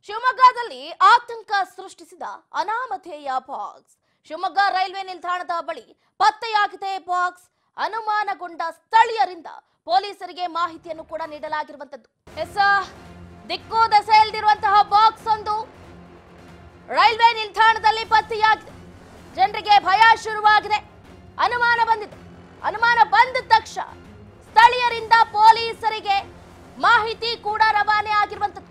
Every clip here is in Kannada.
ಶಿವಮೊಗ್ಗದಲ್ಲಿ ಆತಂಕ ಸೃಷ್ಟಿಸಿದ ಅನಾಮಧೇಯ ಬಾಕ್ಸ್ ಶಿವಮೊಗ್ಗ ರೈಲ್ವೆ ನಿಲ್ದಾಣದ ಬಳಿ ಪತ್ತೆಯಾಗಿದೆ ಬಾಕ್ಸ್ ಅನುಮಾನಗೊಂಡ ಸ್ಥಳೀಯರಿಂದ ಪೊಲೀಸರಿಗೆ ಮಾಹಿತಿಯನ್ನು ಕೂಡ ನೀಡಲಾಗಿರುವಂತದ್ದು ಎಸ್ ದಿಕ್ಕು ದಸೆ ಇಲ್ದಿರುವಂತಹ ಬಾಕ್ಸ್ ಒಂದು ರೈಲ್ವೆ ನಿಲ್ದಾಣದಲ್ಲಿ ಪತ್ತೆಯಾಗಿದೆ ಜನರಿಗೆ ಭಯ ಶುರುವಾಗಿದೆ ಅನುಮಾನ ಬಂದಿದೆ ಅನುಮಾನ ಬಂದ ತಕ್ಷಣ ಸ್ಥಳೀಯರಿಂದ ಪೊಲೀಸರಿಗೆ ಮಾಹಿತಿ ಕೂಡ ರವಾನೆ ಆಗಿರುವಂತದ್ದು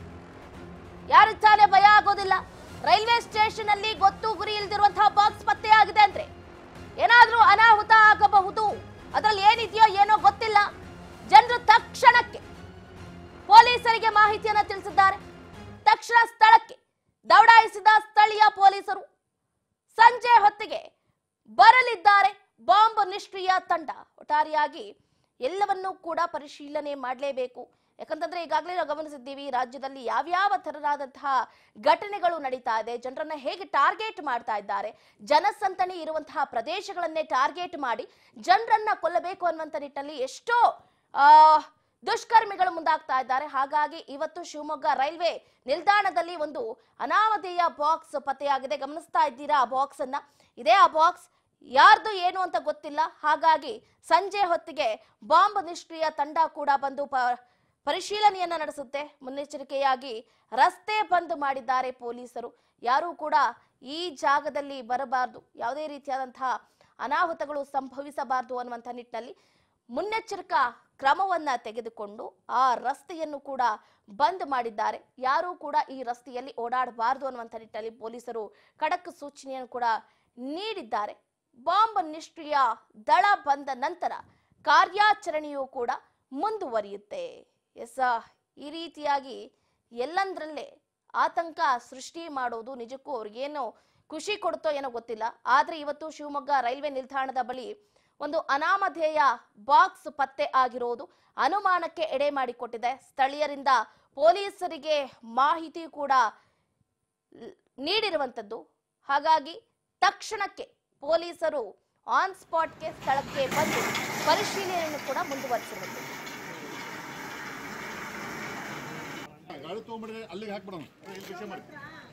ಯಾರಿಗೆ ತಾನೇ ಭಯ ಆಗೋದಿಲ್ಲ ರೈಲ್ವೆ ಸ್ಟೇಷನ್ ಅಲ್ಲಿ ಗೊತ್ತು ಗುರಿ ಇಲ್ದಿರುವಂತಹ ಬಾಕ್ಸ್ ಪತ್ತೆಯಾಗಿದೆ ಅಂದ್ರೆ ಏನಾದ್ರೂ ಅನಾಹುತ ಆಗಬಹುದು ಅದ್ರಲ್ಲಿ ಏನಿದೆಯೋ ಏನೋ ಗೊತ್ತಿಲ್ಲ ಜನರು ತಕ್ಷಣಕ್ಕೆ ಪೊಲೀಸರಿಗೆ ಮಾಹಿತಿಯನ್ನ ತಿಳಿಸಿದ್ದಾರೆ ತಕ್ಷಣ ಸ್ಥಳಕ್ಕೆ ದೌಡಾಯಿಸಿದ ಸ್ಥಳೀಯ ಪೊಲೀಸರು ಸಂಜೆ ಹೊತ್ತಿಗೆ ಬರಲಿದ್ದಾರೆ ಬಾಂಬ್ ನಿಷ್ಕ್ರಿಯ ತಂಡ ಒಟ್ಟಾರೆಯಾಗಿ ಎಲ್ಲವನ್ನೂ ಕೂಡ ಪರಿಶೀಲನೆ ಮಾಡಲೇಬೇಕು ಯಾಕಂತಂದ್ರೆ ಈಗಾಗಲೇ ನಾವು ಗಮನಿಸಿದ್ದೀವಿ ರಾಜ್ಯದಲ್ಲಿ ಯಾವ್ಯಾವ ತರನಾದಂತಹ ಘಟನೆಗಳು ನಡೀತಾ ಇದೆ ಜನರನ್ನ ಹೇಗೆ ಟಾರ್ಗೆಟ್ ಮಾಡ್ತಾ ಇದ್ದಾರೆ ಜನಸಂತಣಿ ಇರುವಂತಹ ಪ್ರದೇಶಗಳನ್ನೇ ಟಾರ್ಗೆಟ್ ಮಾಡಿ ಜನರನ್ನ ಕೊಲ್ಲಬೇಕು ಅನ್ನುವಂಥ ನಿಟ್ಟಿನಲ್ಲಿ ಎಷ್ಟೋ ಆ ದುಷ್ಕರ್ಮಿಗಳು ಮುಂದಾಗ್ತಾ ಇದ್ದಾರೆ ಹಾಗಾಗಿ ಇವತ್ತು ಶಿವಮೊಗ್ಗ ರೈಲ್ವೆ ನಿಲ್ದಾಣದಲ್ಲಿ ಒಂದು ಅನಾಮಧೇಯ ಬಾಕ್ಸ್ ಪತ್ತೆಯಾಗಿದೆ ಗಮನಿಸ್ತಾ ಇದ್ದೀರಾ ಆ ಬಾಕ್ಸ್ ಅನ್ನ ಇದೇ ಆ ಬಾಕ್ಸ್ ಯಾರ್ದು ಏನು ಅಂತ ಗೊತ್ತಿಲ್ಲ ಹಾಗಾಗಿ ಸಂಜೆ ಹೊತ್ತಿಗೆ ಬಾಂಬ್ ನಿಷ್ಕ್ರಿಯ ತಂಡ ಕೂಡ ಬಂದು ಪ- ಪರಿಶೀಲನೆಯನ್ನ ನಡೆಸುತ್ತೆ ಮುನ್ನೆಚ್ಚರಿಕೆಯಾಗಿ ರಸ್ತೆ ಬಂದ್ ಮಾಡಿದ್ದಾರೆ ಪೊಲೀಸರು ಯಾರೂ ಕೂಡ ಈ ಜಾಗದಲ್ಲಿ ಬರಬಾರದು ಯಾವುದೇ ರೀತಿಯಾದಂತಹ ಅನಾಹುತಗಳು ಸಂಭವಿಸಬಾರದು ಅನ್ನುವಂಥ ನಿಟ್ಟಿನಲ್ಲಿ ಮುನ್ನೆಚ್ಚರಿಕಾ ಕ್ರಮವನ್ನ ತೆಗೆದುಕೊಂಡು ಆ ರಸ್ತೆಯನ್ನು ಕೂಡ ಬಂದ್ ಮಾಡಿದ್ದಾರೆ ಯಾರೂ ಕೂಡ ಈ ರಸ್ತೆಯಲ್ಲಿ ಓಡಾಡಬಾರದು ಅನ್ನುವಂಥ ನಿಟ್ಟಿನಲ್ಲಿ ಪೊಲೀಸರು ಖಡಕ್ ಸೂಚನೆಯನ್ನು ಕೂಡ ನೀಡಿದ್ದಾರೆ ಬಾಂಬ್ ನಿಷ್ಕ್ರಿಯ ದಳ ಬಂದ ನಂತರ ಕಾರ್ಯಾಚರಣೆಯೂ ಕೂಡ ಮುಂದುವರಿಯುತ್ತೆ ಎಸ್ ಈ ರೀತಿಯಾಗಿ ಎಲ್ಲಂದ್ರಲ್ಲೇ ಆತಂಕ ಸೃಷ್ಟಿ ಮಾಡೋದು ನಿಜಕ್ಕೂ ಅವ್ರಿಗೇನು ಖುಷಿ ಕೊಡುತ್ತೋ ಏನೋ ಗೊತ್ತಿಲ್ಲ ಆದ್ರೆ ಇವತ್ತು ಶಿವಮೊಗ್ಗ ರೈಲ್ವೆ ನಿಲ್ದಾಣದ ಬಳಿ ಒಂದು ಅನಾಮಧೇಯ ಬಾಕ್ಸ್ ಪತ್ತೆ ಆಗಿರೋದು ಅನುಮಾನಕ್ಕೆ ಎಡೆ ಮಾಡಿಕೊಟ್ಟಿದೆ ಸ್ಥಳೀಯರಿಂದ ಪೊಲೀಸರಿಗೆ ಮಾಹಿತಿ ಕೂಡ ಲ್- ನೀಡಿರುವಂತದ್ದು ಹಾಗಾಗಿ ತಕ್ಷಣಕ್ಕೆ ಪೊಲೀಸರು ಆನ್ ಸ್ಪಾಟ್ಗೆ ಸ್ಥಳಕ್ಕೆ ಬಂದು ಪರಿಶೀಲನೆಯನ್ನು ಕೂಡ ಮುಂದುವರಿಸಿರುವಂತದ್ದು ಗಾಡಿ ತೊಗೊಂಡ್ಬಿಡ್ರಿ ಅಲ್ಲಿಗೆ ಹಾಕ್ಬಿಡೋಣ ಇಲ್ಲಿ ವಿಷಯ ಮಾಡಿ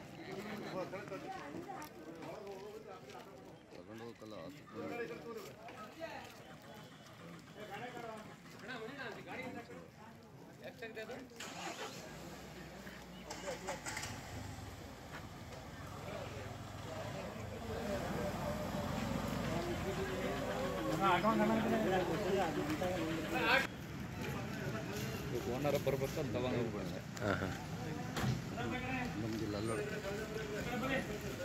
ಓನರ್ ಬರ್ಬೇಕು ಅಂತ ತಗೊಂಡ್ ಹೋಗ್ಬಿಡೋಣ ನಮ್ದಿಲ್ಲ ಅಲ್ಲೋಡಿ